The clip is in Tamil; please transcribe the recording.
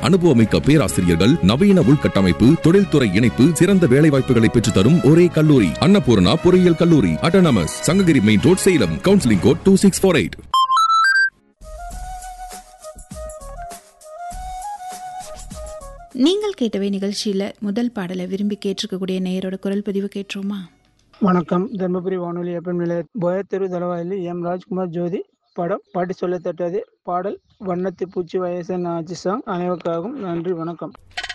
அனுபவமிக்க பேராசிரியர்கள் நவீன உள்கட்டமைப்பு தொழில்துறை இணைப்பு சிறந்த வேலைவாய்ப்புகளை பெற்றுத் தரும் ஒரே கல்லூரி அன்னபூர்ணா பொறியியல் கல்லூரி autonomous Sankagiri main road Salem counselling code two six four eight நீங்கள் கேட்டவை நிகழ்ச்சியில் முதல் பாடலை விரும்பி கேட்டிருக்கக்கூடிய நேயரோட குரல் பதிவு கேட்டுருமா வணக்கம் தர்மபுரி வானொலி எஃப்எம் நிலைய போயத்தெரு தலவாயிலி எம் ராஜ்குமார் ஜோதி படம் பாட்டு சொல்லத்தட்டது பாடல் வண்ணத்து பூச்சி வயசன் ஆட்சி சாங் அனைவருக்காகவும் நன்றி வணக்கம்